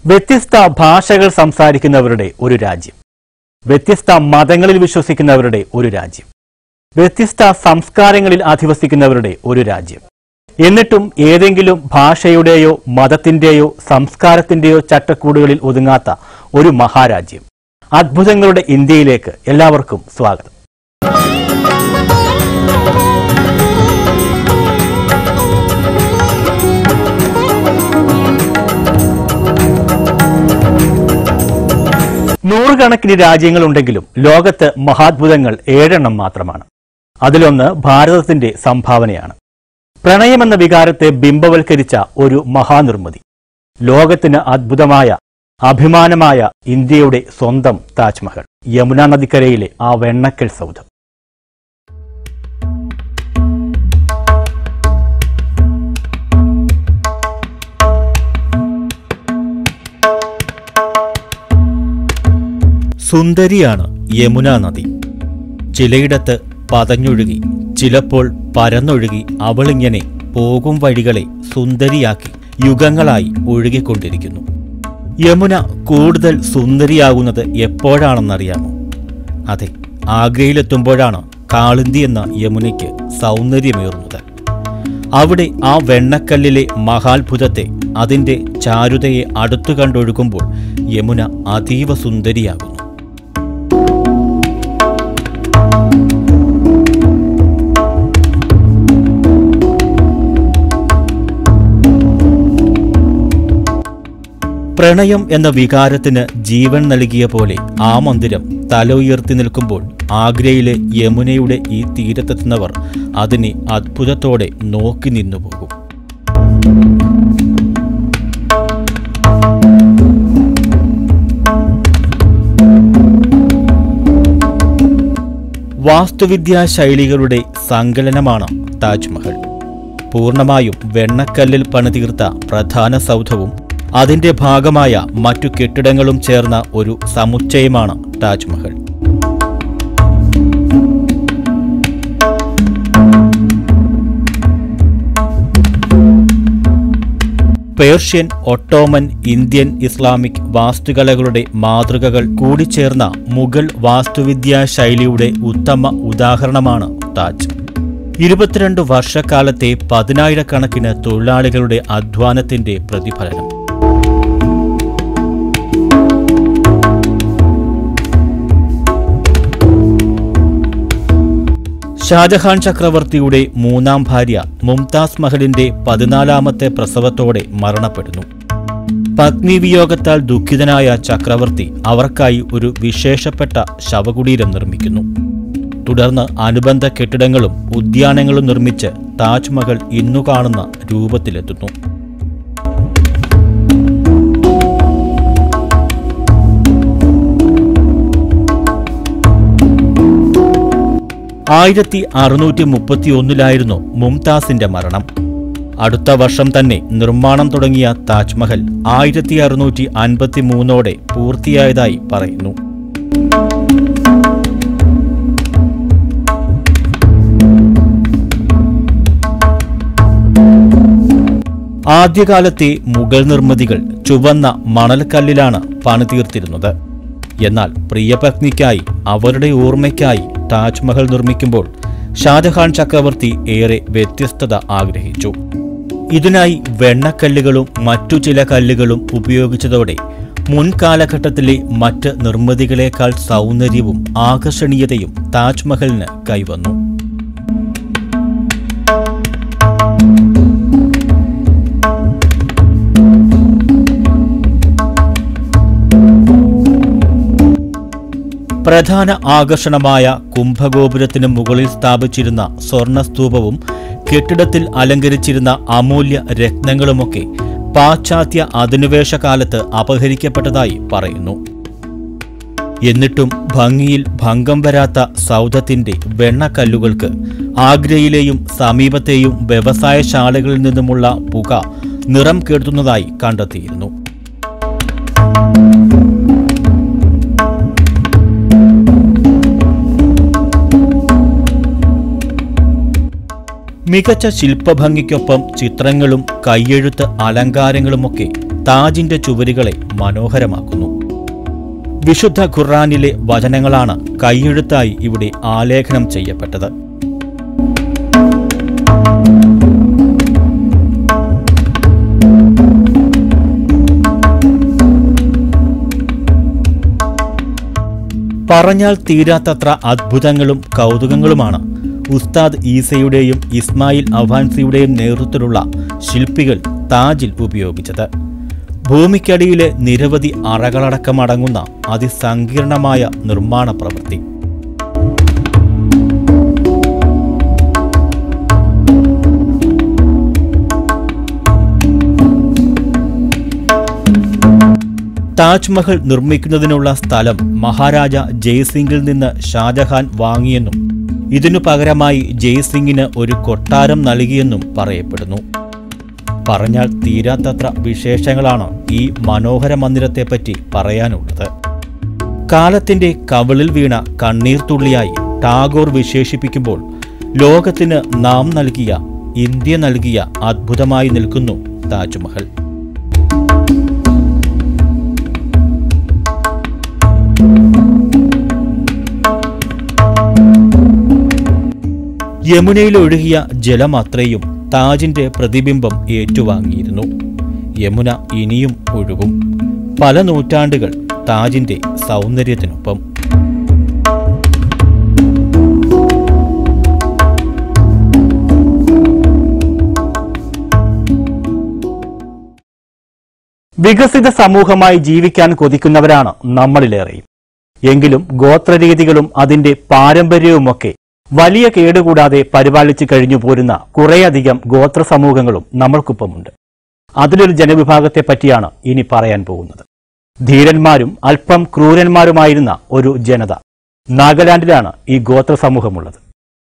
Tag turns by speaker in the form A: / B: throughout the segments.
A: വ്യത്യസ്ത ഭാഷകൾ സംസാരിക്കുന്നവരുടെ ഒരു രാജ്യം വ്യത്യസ്ത മതങ്ങളിൽ വിശ്വസിക്കുന്നവരുടെ ഒരു രാജ്യം വ്യത്യസ്ത സംസ്കാരങ്ങളിൽ അധിവസിക്കുന്നവരുടെ ഒരു രാജ്യം എന്നിട്ടും ഏതെങ്കിലും ഭാഷയുടെയോ മതത്തിന്റെയോ സംസ്കാരത്തിന്റെയോ ചട്ടക്കൂടുകളിൽ ഒതുങ്ങാത്ത ഒരു മഹാരാജ്യം അത്ഭുതങ്ങളുടെ ഇന്ത്യയിലേക്ക് എല്ലാവർക്കും സ്വാഗതം നൂറുകണക്കിന് രാജ്യങ്ങളുണ്ടെങ്കിലും ലോകത്ത് മഹാത്ഭുതങ്ങൾ ഏഴെണ്ണം മാത്രമാണ് അതിലൊന്ന് ഭാരതത്തിന്റെ സംഭാവനയാണ് പ്രണയമെന്ന വികാരത്തെ ബിംബവൽക്കരിച്ച ഒരു മഹാനിർമ്മിതി ലോകത്തിന് അദ്ഭുതമായ അഭിമാനമായ ഇന്ത്യയുടെ സ്വന്തം താജ്മഹൽ യമുന നദിക്കരയിലെ ആ വെണ്ണക്കൽ സൗധം സുന്ദരിയാണ് യമുന നദി ചിലയിടത്ത് പതഞ്ഞൊഴുകി ചിലപ്പോൾ പരന്നൊഴുകി അവളിങ്ങനെ പോകും വഴികളെ സുന്ദരിയാക്കി യുഗങ്ങളായി ഒഴുകിക്കൊണ്ടിരിക്കുന്നു യമുന കൂടുതൽ സുന്ദരിയാകുന്നത് എപ്പോഴാണെന്നറിയാമോ അതെ ആഗ്രയിലെത്തുമ്പോഴാണ് കാളിന്തി എന്ന യമുനയ്ക്ക് സൗന്ദര്യമേറുന്നത് അവിടെ ആ വെണ്ണക്കല്ലിലെ മഹാത്ഭുതത്തെ അതിന്റെ ചാരുതയെ അടുത്തു കണ്ടൊഴുകുമ്പോൾ യമുന അതീവ സുന്ദരിയാകുന്നു പ്രണയം എന്ന വികാരത്തിന് ജീവൻ നൽകിയ പോലെ ആ മന്ദിരം തല ഉയർത്തി നിൽക്കുമ്പോൾ ആഗ്രയിലെ യമുനയുടെ ഈ തീരത്തെത്തുന്നവർ അതിനെ അത്ഭുതത്തോടെ നോക്കി നിന്നുപോകും വാസ്തുവിദ്യാ ശൈലികളുടെ സങ്കലനമാണ് താജ്മഹൽ പൂർണ്ണമായും വെണ്ണക്കല്ലിൽ പണിതീർത്ത പ്രധാന സൗധവും അതിന്റെ ഭാഗമായ മറ്റു കെട്ടിടങ്ങളും ചേർന്ന ഒരു സമുച്ചയമാണ് Taj Mahal Persian Ottoman Indian Islamic വാസ്തുകലകളുടെ മാതൃകകൾ കൂടിച്ചേർന്ന മുഗൾ വാസ്തുവിദ്യാ ശൈലിയുടെ ഉത്തമ ഉദാഹരണമാണ് താജ് ഇരുപത്തിരണ്ട് വർഷക്കാലത്തെ പതിനായിരക്കണക്കിന് തൊഴിലാളികളുടെ അധ്വാനത്തിന്റെ പ്രതിഫലനം ഷാജഹാൻ ചക്രവർത്തിയുടെ മൂന്നാം ഭാര്യ മുംതാസ് മഹലിന്റെ പതിനാലാമത്തെ പ്രസവത്തോടെ മരണപ്പെടുന്നു പത്നിവിയോഗത്താൽ ദുഃഖിതനായ ചക്രവർത്തി അവർക്കായി ഒരു വിശേഷപ്പെട്ട ശവകുടീരം നിർമ്മിക്കുന്നു തുടർന്ന് അനുബന്ധ കെട്ടിടങ്ങളും ഉദ്യാനങ്ങളും നിർമ്മിച്ച് താജ്മഹൽ ഇന്നു കാണുന്ന രൂപത്തിലെത്തുന്നു ആയിരത്തി അറുന്നൂറ്റി മുപ്പത്തിയൊന്നിലായിരുന്നു മുംതാസിന്റെ മരണം അടുത്ത വർഷം തന്നെ നിർമ്മാണം തുടങ്ങിയ താജ്മഹൽ ആയിരത്തി അറുന്നൂറ്റി അൻപത്തി മൂന്നോടെ പൂർത്തിയായതായി പറയുന്നു ആദ്യകാലത്തെ മുഗൾ നിർമ്മിതികൾ ചുവന്ന മണൽക്കല്ലിലാണ് പണിതീർത്തിരുന്നത് എന്നാൽ പ്രിയപത്നിക്കായി അവരുടെ ഓർമ്മയ്ക്കായി താജ്മഹൽ നിർമ്മിക്കുമ്പോൾ ഷാജഹാൻ ചക്രവർത്തി ഏറെ വ്യത്യസ്തത ആഗ്രഹിച്ചു ഇതിനായി വെണ്ണക്കല്ലുകളും മറ്റു ചില കല്ലുകളും ഉപയോഗിച്ചതോടെ മുൻകാലഘട്ടത്തിലെ മറ്റ് നിർമ്മിതികളേക്കാൾ സൗന്ദര്യവും ആകർഷണീയതയും താജ്മഹലിന് കൈവന്നു പ്രധാന ആകർഷണമായ കുംഭഗോപുരത്തിന് മുകളിൽ സ്ഥാപിച്ചിരുന്ന സ്വർണസ്തൂപവും കെട്ടിടത്തിൽ അലങ്കരിച്ചിരുന്ന അമൂല്യ രത്നങ്ങളുമൊക്കെ പാശ്ചാത്യ അധിനിവേശ കാലത്ത് അപഹരിക്കപ്പെട്ടതായി പറയുന്നു എന്നിട്ടും ഭംഗിയിൽ ഭംഗം വരാത്ത സൗധത്തിന്റെ വെണ്ണക്കല്ലുകൾക്ക് ആഗ്രയിലെയും സമീപത്തെയും വ്യവസായശാലകളിൽ നിന്നുമുള്ള പുക നിറം കെടുത്തുന്നതായി കണ്ടെത്തിയിരുന്നു മികച്ച ശില്പഭംഗിക്കൊപ്പം ചിത്രങ്ങളും കയ്യെഴുത്ത് അലങ്കാരങ്ങളുമൊക്കെ താജിന്റെ ചുവരുകളെ മനോഹരമാക്കുന്നു വിശുദ്ധ ഖുർആനിലെ വചനങ്ങളാണ് കൈയെഴുത്തായി ഇവിടെ ആലേഖനം ചെയ്യപ്പെട്ടത് പറഞ്ഞാൽ തീരാത്തത്ര അദ്ഭുതങ്ങളും കൗതുകങ്ങളുമാണ് ഉസ്താദ് ഈസയുടെയും ഇസ്മായിൽ അവാൻസിയുടെയും നേതൃത്വത്തിലുള്ള ശില്പികൾ താജിൽ ഉപയോഗിച്ചത് ഭൂമിക്കടിയിലെ നിരവധി അറകളടക്കമടങ്ങുന്ന അതിസങ്കീർണമായ നിർമ്മാണ പ്രവൃത്തി താജ്മഹൽ നിർമ്മിക്കുന്നതിനുള്ള സ്ഥലം മഹാരാജ ജയ്സിംഗിൽ നിന്ന് ഷാജഹാൻ വാങ്ങിയെന്നും ഇതിനു പകരമായി ജയ്സിംഗിന് ഒരു കൊട്ടാരം നൽകിയെന്നും പറയപ്പെടുന്നു പറഞ്ഞാൽ തീരാത്തത്ര വിശേഷങ്ങളാണ് ഈ മനോഹര മന്ദിരത്തെപ്പറ്റി പറയാനുള്ളത് കാലത്തിന്റെ കവിളിൽ വീണ കണ്ണീർ തുള്ളിയായി ടാഗോർ വിശേഷിപ്പിക്കുമ്പോൾ ലോകത്തിന് നാം നൽകിയ ഇന്ത്യ നൽകിയ അദ്ഭുതമായി നിൽക്കുന്നു താജ്മഹൽ യമുനയിലൊഴുകിയ ജലം അത്രയും താജിന്റെ പ്രതിബിംബം ഏറ്റുവാങ്ങിയിരുന്നു യമുന ഇനിയും ഒഴുകും പല നൂറ്റാണ്ടുകൾ താജിന്റെ സൗന്ദര്യത്തിനൊപ്പം വികസിത സമൂഹമായി ജീവിക്കാൻ കൊതിക്കുന്നവരാണ് നമ്മളിലേറെയും എങ്കിലും ഗോത്രരീതികളും അതിന്റെ പാരമ്പര്യവുമൊക്കെ വലിയ കേടുകൂടാതെ പരിപാലിച്ചു കഴിഞ്ഞു പോരുന്ന കുറേയധികം ഗോത്ര സമൂഹങ്ങളും നമ്മൾക്കൊപ്പമുണ്ട് അതിലൊരു ജനവിഭാഗത്തെ പറ്റിയാണ് ഇനി പറയാൻ പോകുന്നത് ധീരന്മാരും അല്പം ക്രൂരന്മാരുമായിരുന്ന ഒരു ജനത നാഗാലാൻഡിലാണ് ഈ ഗോത്ര സമൂഹമുള്ളത്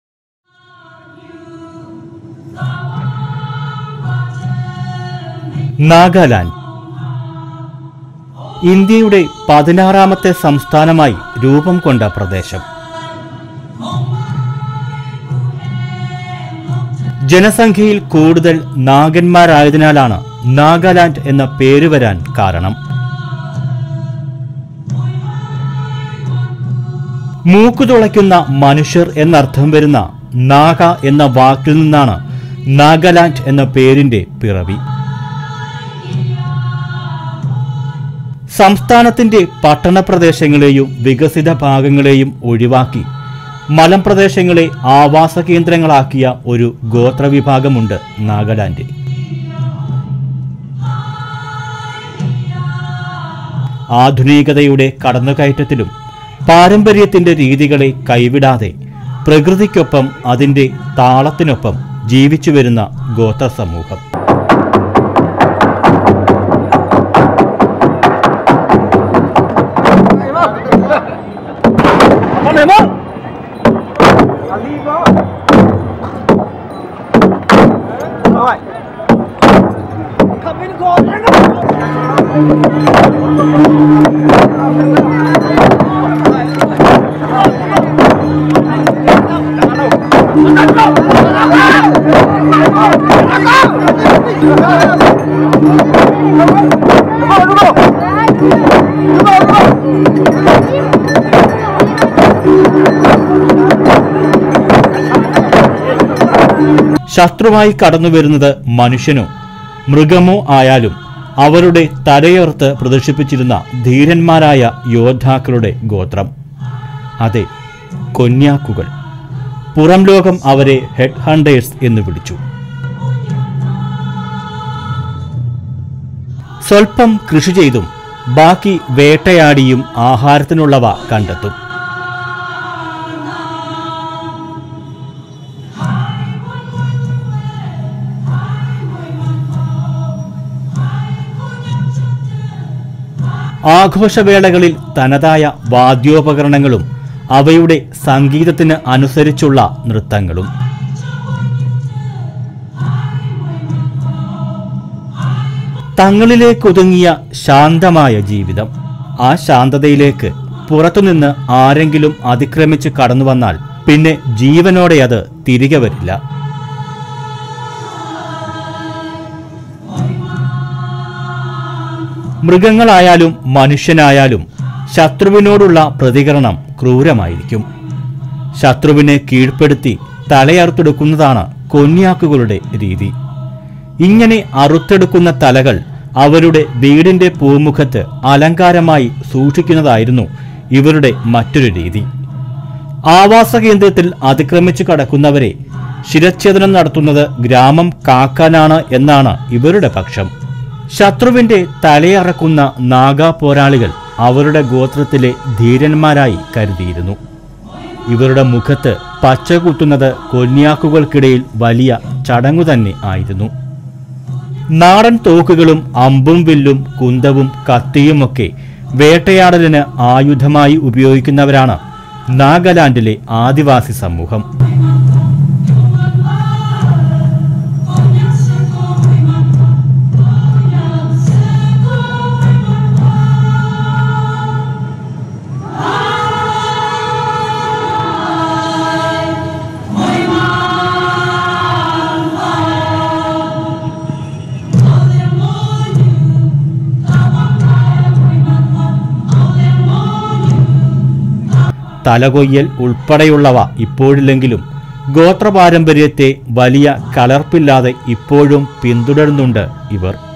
A: നാഗാലാൻഡ് ഇന്ത്യയുടെ പതിനാറാമത്തെ സംസ്ഥാനമായി രൂപം കൊണ്ട പ്രദേശം ജനസംഖ്യയിൽ കൂടുതൽ നാഗന്മാരായതിനാലാണ് നാഗാലാൻഡ് എന്ന പേര് വരാൻ കാരണം മൂക്കുതുളയ്ക്കുന്ന മനുഷ്യർ എന്നർത്ഥം വരുന്ന നാഗ എന്ന വാക്കിൽ നിന്നാണ് നാഗാലാൻഡ് എന്ന പേരിന്റെ പിറവി സംസ്ഥാനത്തിന്റെ പട്ടണപ്രദേശങ്ങളെയും വികസിത ഭാഗങ്ങളെയും ഒഴിവാക്കി മലമ്പ്രദേശങ്ങളെ ആവാസ കേന്ദ്രങ്ങളാക്കിയ ഒരു ഗോത്രവിഭാഗമുണ്ട് നാഗാലാൻഡിൽ ആധുനികതയുടെ കടന്നുകയറ്റത്തിലും പാരമ്പര്യത്തിന്റെ രീതികളെ കൈവിടാതെ പ്രകൃതിക്കൊപ്പം അതിന്റെ താളത്തിനൊപ്പം ജീവിച്ചു വരുന്ന ഗോത്ര സമൂഹം ശത്രുവായി കടന്നു വരുന്നത് മനുഷ്യനോ മൃഗമോ ആയാലും അവരുടെ തലയോർത്ത് പ്രദർശിപ്പിച്ചിരുന്ന ധീരന്മാരായ യോദ്ധാക്കളുടെ ഗോത്രം അതെ കൊന്യാക്കുകൾ പുറം ലോകം അവരെ ഹെഡ് ഹണ്ടേഴ്സ് എന്ന് വിളിച്ചു സ്വൽപ്പം കൃഷി ചെയ്തും ബാക്കി വേട്ടയാടിയും ആഹാരത്തിനുള്ളവ കണ്ടെത്തും ആഘോഷവേളകളിൽ തനതായ വാദ്യോപകരണങ്ങളും അവയുടെ സംഗീതത്തിന് അനുസരിച്ചുള്ള നൃത്തങ്ങളും തങ്ങളിലേക്കൊതുങ്ങിയ ശാന്തമായ ജീവിതം ആ ശാന്തതയിലേക്ക് പുറത്തുനിന്ന് ആരെങ്കിലും അതിക്രമിച്ച് കടന്നു വന്നാൽ പിന്നെ ജീവനോടെ അത് തിരികെ വരില്ല മൃഗങ്ങളായാലും മനുഷ്യനായാലും ശത്രുവിനോടുള്ള പ്രതികരണം ക്രൂരമായിരിക്കും ശത്രുവിനെ കീഴ്പ്പെടുത്തി തലയറുത്തെടുക്കുന്നതാണ് കൊന്യാക്കുകളുടെ രീതി ഇങ്ങനെ അറുത്തെടുക്കുന്ന തലകൾ അവരുടെ വീടിന്റെ പൂമുഖത്ത് അലങ്കാരമായി സൂക്ഷിക്കുന്നതായിരുന്നു ഇവരുടെ മറ്റൊരു രീതി ആവാസ കേന്ദ്രത്തിൽ അതിക്രമിച്ചു കടക്കുന്നവരെ ശിരച്ഛേദനം നടത്തുന്നത് ഗ്രാമം കാക്കാനാണ് എന്നാണ് ഇവരുടെ പക്ഷം ശത്രുവിന്റെ തലയറക്കുന്ന നാഗാ പോരാളികൾ അവരുടെ ഗോത്രത്തിലെ ധീരന്മാരായി കരുതിയിരുന്നു ഇവരുടെ മുഖത്ത് പച്ച കുത്തുന്നത് കൊന്യാക്കുകൾക്കിടയിൽ വലിയ ചടങ്ങു തന്നെ ആയിരുന്നു നാടൻ തോക്കുകളും അമ്പും വില്ലും കുന്തവും കത്തിയുമൊക്കെ വേട്ടയാടലിന് ആയുധമായി ഉപയോഗിക്കുന്നവരാണ് നാഗാലാൻഡിലെ ആദിവാസി സമൂഹം തലകൊയ്യൽ ഉൾപ്പെടെയുള്ളവ ഇപ്പോഴില്ലെങ്കിലും ഗോത്രപാരമ്പര്യത്തെ വലിയ കലർപ്പില്ലാതെ ഇപ്പോഴും പിന്തുടരുന്നുണ്ട് ഇവർ